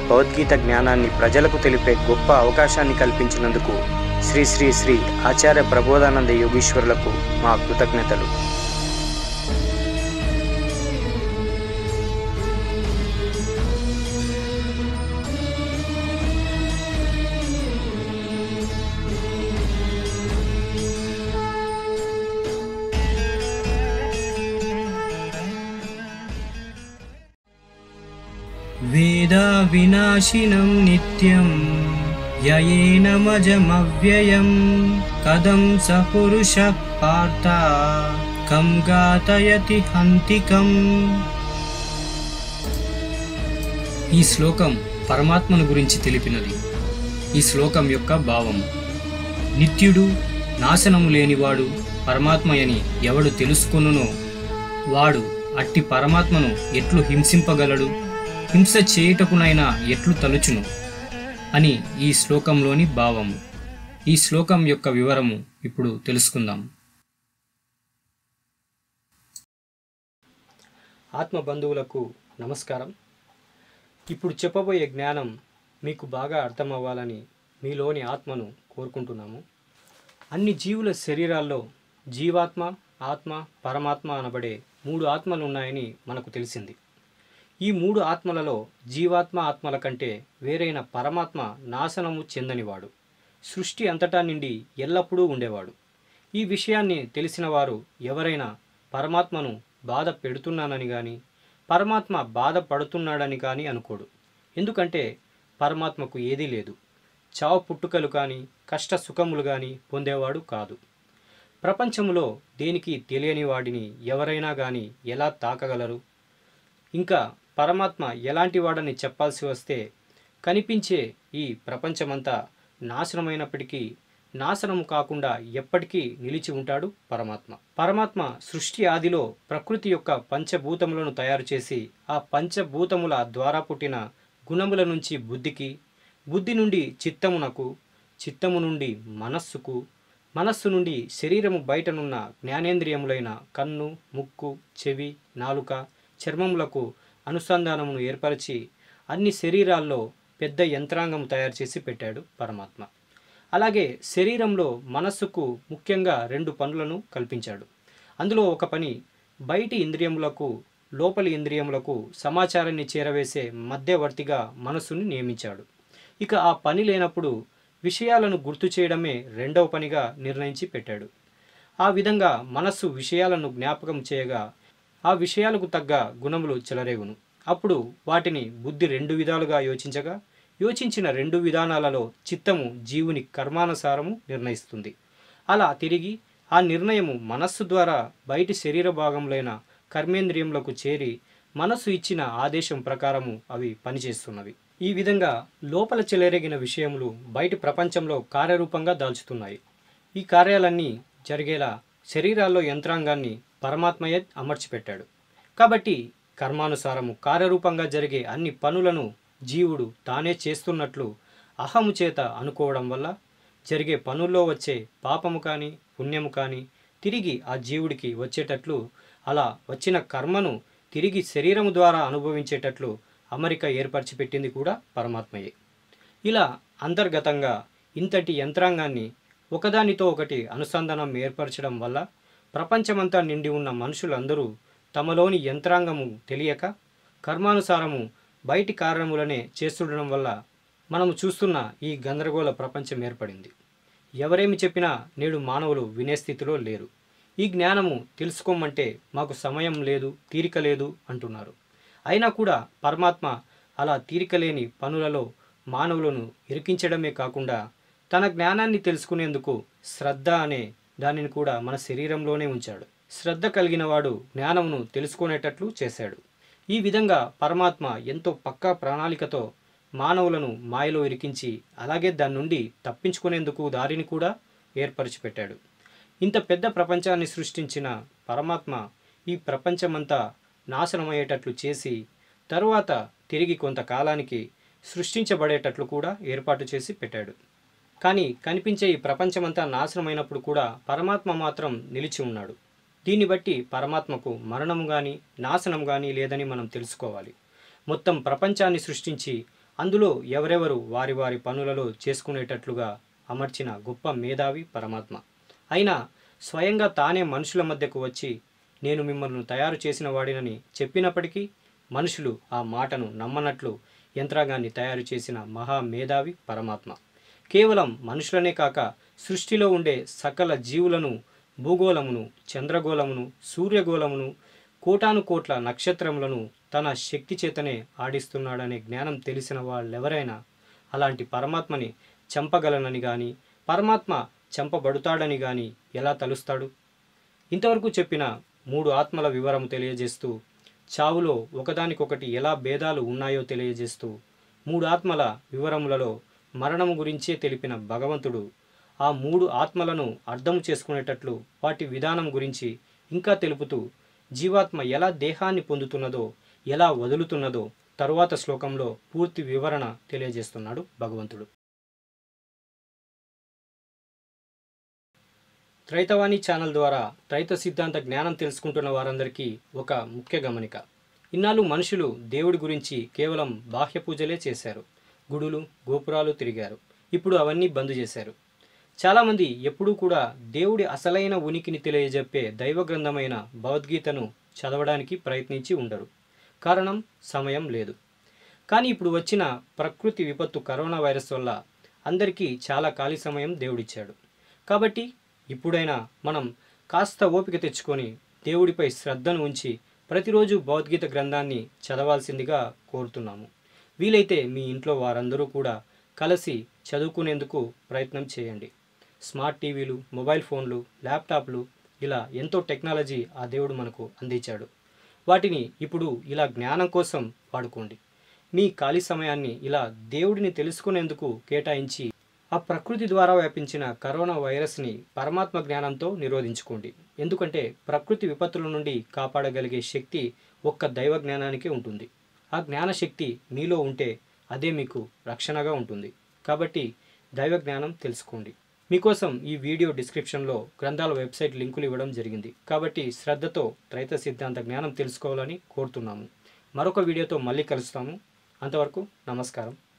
భగవద్గీత జ్ఞానాన్ని ప్రజలకు తెలిపే గొప్ప అవకాశాన్ని కల్పించినందుకు శ్రీ శ్రీ శ్రీ ఆచార్య ప్రబోధానంద యోగీశ్వరులకు మా కృతజ్ఞతలు वेदाविनाशिनं नित्यं ययेनमजमव्ययं कदं स पुरुषः पार्थ कं ఘాతయతి హంతికం ఈ శ్లోకం పరమాత్మను గురించి తెలిపినది ఈ శ్లోకం యొక్క భావం నిత్యుడు నాశనము లేనివాడు పరమాత్మయని ఎవడు తెలుసుకొనునో వాడు అట్టి పరమాత్మను ఎట్లు హింసింపగలడు హింస చేయుటకునైనా ఎట్లు తలుచును అని ఈ శ్లోకంలోని భావము ఈ శ్లోకం యొక్క వివరము ఇప్పుడు తెలుసుకుందాం ఆత్మ బంధువులకు నమస్కారం ఇప్పుడు చెప్పబోయే జ్ఞానం మీకు బాగా అర్థమవ్వాలని మీలోని ఆత్మను కోరుకుంటున్నాము అన్ని జీవుల శరీరాల్లో జీవాత్మ ఆత్మ పరమాత్మ అనబడే మూడు ఆత్మలు ఉన్నాయని మనకు తెలిసింది ఈ మూడు ఆత్మలలో జీవాత్మ ఆత్మల కంటే వేరైన పరమాత్మ నాశనము చెందనివాడు సృష్టి అంతటా నిండి ఎల్లప్పుడూ ఉండేవాడు ఈ విషయాన్ని తెలిసిన వారు ఎవరైనా పరమాత్మను బాధ పెడుతున్నానని కానీ పరమాత్మ బాధపడుతున్నాడని కానీ అనుకోడు ఎందుకంటే పరమాత్మకు ఏదీ లేదు చావు పుట్టుకలు కానీ కష్ట సుఖములు కానీ పొందేవాడు కాదు ప్రపంచములో దేనికి తెలియని వాడిని ఎవరైనా కానీ ఎలా తాకగలరు ఇంకా పరమాత్మ ఎలాంటి వాడని చెప్పాల్సి వస్తే కనిపించే ఈ ప్రపంచమంతా నాశనమైనప్పటికీ నాశనం కాకుండా ఎప్పటికీ నిలిచి ఉంటాడు పరమాత్మ పరమాత్మ సృష్టి ఆదిలో ప్రకృతి యొక్క పంచభూతములను తయారు చేసి ఆ పంచభూతముల ద్వారా పుట్టిన గుణముల నుంచి బుద్ధికి బుద్ధి నుండి చిత్తమునకు చిత్తము నుండి మనస్సుకు మనస్సు నుండి శరీరము బయటనున్న జ్ఞానేంద్రియములైన కన్ను ముక్కు చెవి నాలుక చర్మములకు అనుసంధానమును ఏర్పరిచి అన్ని శరీరాల్లో పెద్ద యంత్రాంగం తయారు చేసి పెట్టాడు పరమాత్మ అలాగే శరీరంలో మనస్సుకు ముఖ్యంగా రెండు పనులను కల్పించాడు అందులో ఒక పని బయటి ఇంద్రియములకు లోపలి ఇంద్రియములకు సమాచారాన్ని చేరవేసే మధ్యవర్తిగా మనస్సుని నియమించాడు ఇక ఆ పని లేనప్పుడు విషయాలను గుర్తు చేయడమే రెండవ పనిగా నిర్ణయించి పెట్టాడు ఆ విధంగా మనస్సు విషయాలను జ్ఞాపకం చేయగా ఆ విషయాలకు తగ్గ గుణములు చెలరేగును అప్పుడు వాటిని బుద్ధి రెండు విధాలుగా యోచించగా యోచించిన రెండు విధానాలలో చిత్తము జీవుని కర్మానుసారము నిర్ణయిస్తుంది అలా తిరిగి ఆ నిర్ణయము మనస్సు ద్వారా బయటి శరీర భాగములైన కర్మేంద్రియములకు చేరి మనస్సు ఇచ్చిన ఆదేశం ప్రకారము అవి పనిచేస్తున్నవి ఈ విధంగా లోపల చెలరేగిన విషయములు బయటి ప్రపంచంలో కార్యరూపంగా దాల్చుతున్నాయి ఈ కార్యాలన్నీ జరిగేలా శరీరాల్లో యంత్రాంగాన్ని పరమాత్మయే అమర్చిపెట్టాడు కాబట్టి కర్మానుసారము కార్యరూపంగా జరిగే అన్ని పనులను జీవుడు తానే చేస్తున్నట్లు అహము చేత అనుకోవడం వల్ల జరిగే పనుల్లో వచ్చే పాపము కానీ పుణ్యము కానీ తిరిగి ఆ జీవుడికి వచ్చేటట్లు అలా వచ్చిన కర్మను తిరిగి శరీరము ద్వారా అనుభవించేటట్లు అమరిక ఏర్పరిచి పెట్టింది కూడా పరమాత్మయే ఇలా అంతర్గతంగా ఇంతటి యంత్రాంగాన్ని ఒకదానితో ఒకటి అనుసంధానం ఏర్పరచడం వల్ల ప్రపంచమంతా నిండి ఉన్న మనుషులందరూ తమలోని యంత్రాంగము తెలియక కర్మానుసారము బయటి కారణములనే చేస్తుండడం వల్ల మనము చూస్తున్న ఈ గందరగోళ ప్రపంచం ఏర్పడింది ఎవరేమి చెప్పినా నేడు మానవులు వినే స్థితిలో లేరు ఈ జ్ఞానము తెలుసుకోమంటే మాకు సమయం లేదు తీరిక లేదు అంటున్నారు అయినా కూడా పరమాత్మ అలా తీరిక లేని పనులలో మానవులను ఇరికించడమే కాకుండా తన జ్ఞానాన్ని తెలుసుకునేందుకు శ్రద్ధ అనే దానిని కూడా మన శరీరంలోనే ఉంచాడు శ్రద్ధ కలిగిన వాడు జ్ఞానమును తెలుసుకునేటట్లు చేశాడు ఈ విధంగా పరమాత్మ ఎంతో పక్కా ప్రణాళికతో మానవులను మాయలో ఇరికించి అలాగే దాని నుండి తప్పించుకునేందుకు దారిని కూడా ఏర్పరిచి పెట్టాడు ఇంత పెద్ద ప్రపంచాన్ని సృష్టించిన పరమాత్మ ఈ ప్రపంచమంతా నాశనమయ్యేటట్లు చేసి తరువాత తిరిగి కొంతకాలానికి సృష్టించబడేటట్లు కూడా ఏర్పాటు చేసి పెట్టాడు కానీ కనిపించే ఈ ప్రపంచమంతా నాశనమైనప్పుడు కూడా పరమాత్మ మాత్రం నిలిచి ఉన్నాడు దీన్ని బట్టి పరమాత్మకు మరణం కానీ నాశనం కానీ లేదని మనం తెలుసుకోవాలి మొత్తం ప్రపంచాన్ని సృష్టించి అందులో ఎవరెవరు వారి వారి పనులలో చేసుకునేటట్లుగా అమర్చిన గొప్ప మేధావి పరమాత్మ అయినా స్వయంగా తానే మనుషుల మధ్యకు వచ్చి నేను మిమ్మల్ని తయారు చేసిన వాడినని చెప్పినప్పటికీ మనుషులు ఆ మాటను నమ్మనట్లు యంత్రాంగాన్ని తయారు చేసిన మహా మేధావి పరమాత్మ కేవలం మనుషులనే కాక సృష్టిలో ఉండే సకల జీవులను భూగోళమును చంద్రగోళమును సూర్యగోళమును కోటాను కోట్ల నక్షత్రములను తన శక్తి చేతనే ఆడిస్తున్నాడనే జ్ఞానం తెలిసిన వాళ్ళెవరైనా అలాంటి పరమాత్మని చంపగలనని గాని పరమాత్మ చంపబడుతాడని గాని ఎలా తలుస్తాడు ఇంతవరకు చెప్పిన మూడు ఆత్మల వివరము తెలియజేస్తూ చావులో ఒకదానికొకటి ఎలా భేదాలు ఉన్నాయో తెలియజేస్తూ మూడు ఆత్మల వివరములలో మరణము గురించే తెలిపిన భగవంతుడు ఆ మూడు ఆత్మలను అర్థం చేసుకునేటట్లు వాటి విధానం గురించి ఇంకా తెలుపుతూ జీవాత్మ ఎలా దేహాన్ని పొందుతున్నదో ఎలా వదులుతున్నదో తరువాత శ్లోకంలో పూర్తి వివరణ తెలియజేస్తున్నాడు భగవంతుడు త్రైతవాణి ఛానల్ ద్వారా త్రైత సిద్ధాంత జ్ఞానం తెలుసుకుంటున్న వారందరికీ ఒక ముఖ్య గమనిక ఇన్నాళ్ళు మనుషులు దేవుడి గురించి కేవలం బాహ్య పూజలే చేశారు గుడులు గోపురాలు తిరిగారు ఇప్పుడు అవన్నీ బంద్ చేశారు చాలామంది ఎప్పుడూ కూడా దేవుడి అసలైన ఉనికిని తెలియజెప్పే దైవ గ్రంథమైన భగవద్గీతను చదవడానికి ప్రయత్నించి ఉండరు కారణం సమయం లేదు కానీ ఇప్పుడు వచ్చిన ప్రకృతి విపత్తు కరోనా వైరస్ వల్ల అందరికీ చాలా ఖాళీ సమయం దేవుడిచ్చాడు కాబట్టి ఇప్పుడైనా మనం కాస్త ఓపిక తెచ్చుకొని దేవుడిపై శ్రద్ధను ఉంచి ప్రతిరోజు భగవద్గీత గ్రంథాన్ని చదవాల్సిందిగా కోరుతున్నాము వీలైతే మీ ఇంట్లో వారందరూ కూడా కలిసి చదువుకునేందుకు ప్రయత్నం చేయండి స్మార్ట్ టీవీలు మొబైల్ ఫోన్లు ల్యాప్టాప్లు ఇలా ఎంతో టెక్నాలజీ ఆ దేవుడు మనకు అందించాడు వాటిని ఇప్పుడు ఇలా జ్ఞానం కోసం వాడుకోండి మీ ఖాళీ సమయాన్ని ఇలా దేవుడిని తెలుసుకునేందుకు కేటాయించి ఆ ప్రకృతి ద్వారా వ్యాపించిన కరోనా వైరస్ని పరమాత్మ జ్ఞానంతో నిరోధించుకోండి ఎందుకంటే ప్రకృతి విపత్తుల నుండి కాపాడగలిగే శక్తి ఒక్క దైవ జ్ఞానానికే ఉంటుంది ఆ జ్ఞాన శక్తి మీలో ఉంటే అదే మీకు రక్షణగా ఉంటుంది కాబట్టి దైవ జ్ఞానం తెలుసుకోండి మీకోసం ఈ వీడియో డిస్క్రిప్షన్లో గ్రంథాల వెబ్సైట్ లింకులు ఇవ్వడం జరిగింది కాబట్టి శ్రద్ధతో త్రైత సిద్ధాంత జ్ఞానం తెలుసుకోవాలని కోరుతున్నాము మరొక వీడియోతో మళ్ళీ కలుస్తాము అంతవరకు నమస్కారం